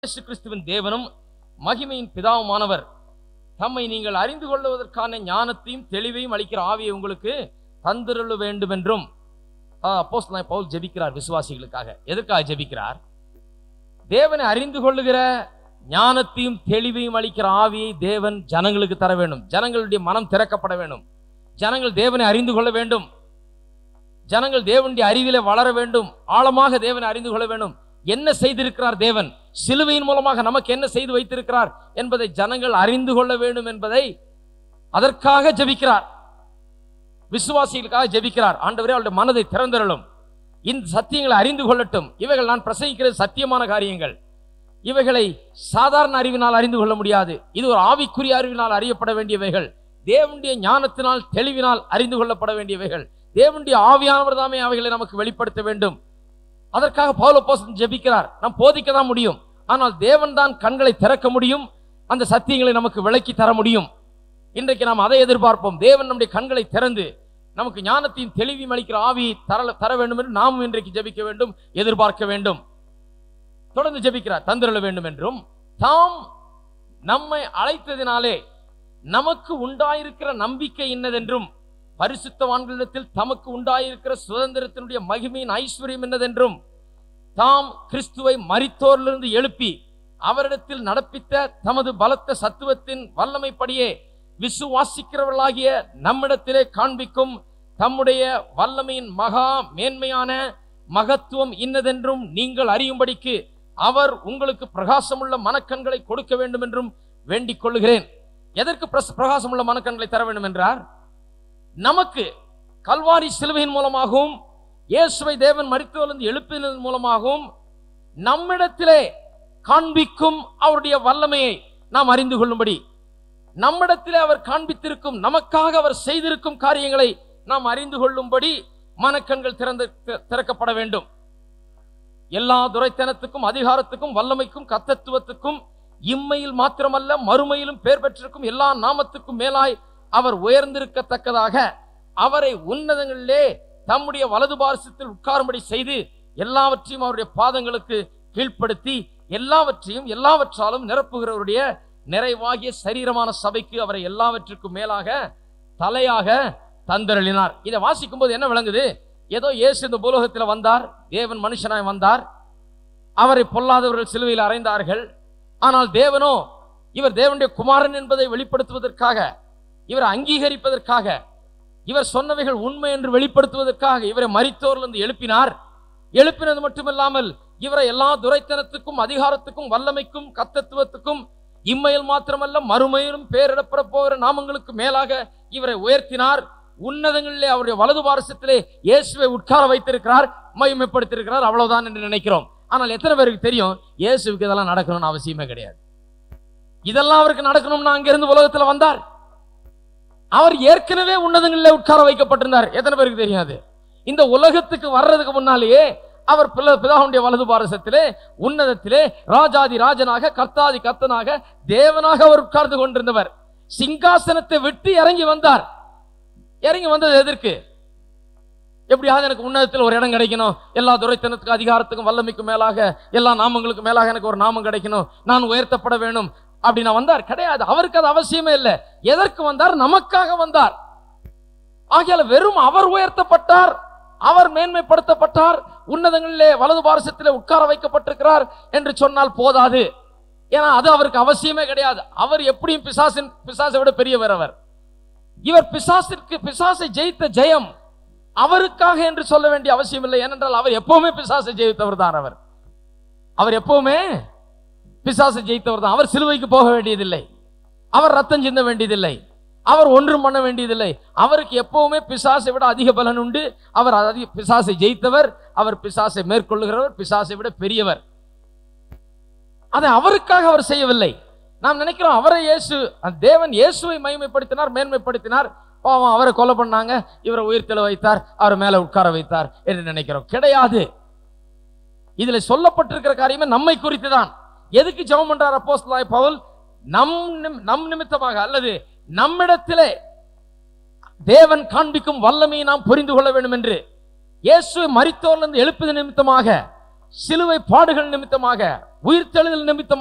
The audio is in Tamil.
இயேசு கிறிஸ்துவின் தேவனும் மகிமையின் பிதாவுமானவர் தம்மை நீங்கள் அறிந்து கொள்வதற்கான ஞானத்தையும் தெளிவையும் அளிக்கிற ஆவியை உங்களுக்கு தந்திருள வேண்டும் என்றும் அப்போஸ்தலனாகிய பவுல் ஜெபிக்கிறார் விசுவாசிகளுக்காக எதற்காக ஜெபிக்கிறார் தேவனை அறிந்து கொள்ளுகிற ஞானத்தையும் தெளிவையும் அளிக்கிற ஆவியை தேவன் ஜனங்களுக்கு தர வேண்டும் ஜனங்களுடைய மனம் திறக்கப்பட வேண்டும் ஜனங்கள் தேவனை அறிந்து கொள்ள வேண்டும் ஜனங்கள் தேவனுடைய அறிவிலே வளர வேண்டும் ஆழமாக தேவனை அறிந்து கொள்ள வேண்டும் என்ன செய்திருக்கிறார் தேவன் சிலுவையின் மூலமாக நமக்கு என்ன செய்து வைத்திருக்கிறார் என்பதை ஜனங்கள் அறிந்து கொள்ள வேண்டும் என்பதை அதற்காக ஜெபிக்கிறார் விசுவாசிகளுக்காக ஜெபிக்கிறார் ஆண்டவரே அவருடைய மனதை திறந்தருளும் இந்த சத்தியங்களை அறிந்து கொள்ளட்டும் இவைகள் நான் பிரசங்கிக்கிறது சத்தியமான காரியங்கள் இவைகளை சாதாரண அறிவினால் அறிந்து கொள்ள முடியாது இது ஒரு ஆவிக்குரிய அறிவினால் அறியப்பட வேண்டியவைகள் தேவனுடைய ஞானத்தினால் தெளிவினால் அறிந்து கொள்ளப்பட வேண்டியவைகள் தேவனுடைய ஆவியானவர் தாமே அவைகளை நமக்கு வெளிப்படுத்த வேண்டும் அதற்காக பவுலப்போசன் ஜெபிக்கிறார் நாம் போதிக்க தான் முடியும் ஆனால் தேவன் தான் கண்களை திறக்க முடியும் அந்த சத்தியங்களை நமக்கு விளக்கி தர முடியும் இன்றைக்கு நாம் அதை எதிர்பார்ப்போம் தேவன் நம்முடைய கண்களை திறந்து நமக்கு ஞானத்தையும் தெளிவையும் அளிக்கிற ஆவியை தர தர வேண்டும் என்று நாமும் இன்றைக்கு ஜெபிக்க வேண்டும் எதிர்பார்க்க வேண்டும் தொடர்ந்து ஜெபிக்கிறார் தந்திரள வேண்டும் என்றும் தாம் நம்மை அழைத்ததினாலே நமக்கு உண்டாயிருக்கிற நம்பிக்கை என்னதென்றும் பரிசுத்தவான்களிடத்தில் தமக்கு உண்டாயிருக்கிற சுதந்திரத்தினுடைய மகிமையின் ஐஸ்வர்யம் என்னதென்றும் தாம் கிறிஸ்துவை மரித்தோரிலிருந்து எழுப்பி அவரிடத்தில் நடப்பித்த தமது பலத்த சத்துவத்தின் வல்லமைப்படியே விசுவாசிக்கிறவர்களாகிய நம்மிடத்திலே காண்பிக்கும் தம்முடைய வல்லமையின் மகா மேன்மையான மகத்துவம் இன்னதென்றும் நீங்கள் அறியும்படிக்கு அவர் உங்களுக்கு பிரகாசமுள்ள மனக்கண்களை கொடுக்க வேண்டும் என்றும் வேண்டிக் கொள்ளுகிறேன் எதற்கு பிரஸ்- பிரகாசமுள்ள மனக்கண்களை தர வேண்டும் என்றார் நமக்கு கல்வாரி சிலுவையின் மூலமாகவும் இயேசுவை தேவன் மரித்தோலிருந்து எழுப்பினதன் மூலமாகவும் நம்மிடத்திலே காண்பிக்கும் அவருடைய வல்லமையை நாம் அறிந்து கொள்ளும்படி நம்மிடத்திலே அவர் காண்பித்திருக்கும் நமக்காக அவர் செய்திருக்கும் காரியங்களை நாம் அறிந்து கொள்ளும்படி மனக்கண்கள் திறந்து தி- திறக்கப்பட வேண்டும் எல்லா துரைத்தனத்துக்கும் அதிகாரத்துக்கும் வல்லமைக்கும் கத்தத்துவத்துக்கும் இம்மையில் மாத்திரமல்ல மறுமையிலும் பேர் பெற்றிருக்கும் எல்லா நாமத்துக்கும் மேலாய் அவர் உயர்ந்திருக்கத்தக்கதாக அவரை உன்னதங்களிலே தம்முடைய வலது பாரசத்தில் உட்காரும்படி செய்து எல்லாவற்றையும் அவருடைய பாதங்களுக்கு கீழ்ப்படுத்தி எல்லாவற்றையும் எல்லாவற்றாலும் நிரப்புகிறவருடைய நிறைவாகிய சரீரமான சபைக்கு அவரை எல்லாவற்றுக்கும் மேலாக தலையாக தந்தருளினார் இதை வாசிக்கும் போது என்ன விளங்குது ஏதோ இயேசு இந்த பூலோகத்தில் வந்தார் தேவன் மனுஷனாய் வந்தார் அவரை பொல்லாதவர்கள் சிலுவையில் அறைந்தார்கள் ஆனால் தேவனோ இவர் தேவனுடைய குமாரன் என்பதை வெளிப்படுத்துவதற்காக இவரை அங்கீகரிப்பதற்காக இவர் சொன்னவைகள் உண்மை என்று வெளிப்படுத்துவதற்காக இவரை மரித்தோரிலிருந்து எழுப்பினார் எழுப்பினது மட்டுமல்லாமல் இவரை எல்லா துரைத்தனத்துக்கும் அதிகாரத்துக்கும் வல்லமைக்கும் கத்தத்துவத்துக்கும் இம்மையில் மாத்திரமல்ல மறுமையிலும் பேரிடப்பட போகிற நாமங்களுக்கு மேலாக இவரை உயர்த்தினார் உன்னதங்களிலே அவருடைய வலது பாரசத்திலே இயேசுவை உட்கார வைத்திருக்கிறார் மகிமைப்படுத்தியிருக்கிறார் அவ்வளவுதான் என்று நினைக்கிறோம் ஆனால் எத்தனை பேருக்கு தெரியும் இயேசுவுக்கு இதெல்லாம் நடக்கணும்னு அவசியமே கிடையாது இதெல்லாம் அவருக்கு நடக்கணும்னு அங்கிருந்து உலகத்துல வந்தார் அவர் ஏற்கனவே உன்னதங்களிலே உட்கார வைக்கப்பட்டிருந்தார் எத்தனை பேருக்கு தெரியாது இந்த உலகத்துக்கு வர்றதுக்கு முன்னாலேயே அவர் பிள்ள- பிதாவுடைய வலது பாரசத்திலே உன்னதத்திலே ராஜாதி ராஜனாக கர்த்தாதி கர்த்தனாக தேவனாக அவர் உட்கார்ந்து கொண்டிருந்தவர் சிங்காசனத்தை விட்டு இறங்கி வந்தார் இறங்கி வந்தது எதற்கு எப்படியாவது எனக்கு உன்னதத்தில் ஒரு இடம் கிடைக்கணும் எல்லா துரைத்தனத்துக்கும் அதிகாரத்துக்கும் வல்லமைக்கும் மேலாக எல்லா நாமங்களுக்கும் மேலாக எனக்கு ஒரு நாமம் கிடைக்கணும் நான் உயர்த்தப்பட வேணும் அப்படி நான் வந்தார் கிடையாது அவருக்கு அது அவசியமே இல்லை எதற்கு வந்தார் நமக்காக வந்தார் ஆகையால வெறும் அவர் உயர்த்தப்பட்டார் அவர் மேன்மைப்படுத்தப்பட்டார் உன்னதங்களிலே வலது பாரசத்திலே உட்கார வைக்கப்பட்டிருக்கிறார் என்று சொன்னால் போதாது ஏன்னா அது அவருக்கு அவசியமே கிடையாது அவர் எப்படியும் பிசாசின் பிசாசை விட பெரியவர் அவர் இவர் பிசாசிற்கு பிசாசை ஜெயித்த ஜெயம் அவருக்காக என்று சொல்ல வேண்டிய அவசியம் இல்லை ஏனென்றால் அவர் எப்பவுமே பிசாசை ஜெயித்தவர் தான் அவர் அவர் எப்பவுமே பிசாசை ஜெயித்தவர் தான் அவர் சிலுவைக்கு போக வேண்டியதில்லை அவர் ரத்தம் சிந்த வேண்டியதில்லை அவர் ஒன்றும் பண்ண வேண்டியதில்லை அவருக்கு எப்பவுமே பிசாசை விட அதிக பலன் உண்டு அவர் அதிக பிசாசை ஜெயித்தவர் அவர் பிசாசை மேற்கொள்ளுகிறவர் பிசாசை விட பெரியவர் அதை அவருக்காக அவர் செய்யவில்லை நாம் நினைக்கிறோம் அவரை இயேசு அந்த தேவன் இயேசுவை மகிமைப்படுத்தினார் மேன்மைப்படுத்தினார் பாவம் அவரை கொலை பண்ணாங்க இவரை உயிர்த்தெழ வைத்தார் அவர் மேல உட்கார வைத்தார் என்று நினைக்கிறோம் கிடையாது இதுல சொல்லப்பட்டிருக்கிற காரியமே நம்மை குறித்து தான் எதுக்கு ஜெபம் பண்றார் அப்போஸ்தலனாகிய பவுல் நம் நிம்- நம் நிமித்தமாக அல்லது நம்மிடத்திலே தேவன் காண்பிக்கும் வல்லமையை நாம் புரிந்து கொள்ள வேண்டும் என்று இயேசு மரித்தோரிலிருந்து எழுப்பது நிமித்தமாக சிலுவை பாடுகள் நிமித்தமாக உயிர்த்தெழுதல் நிமித்தமாக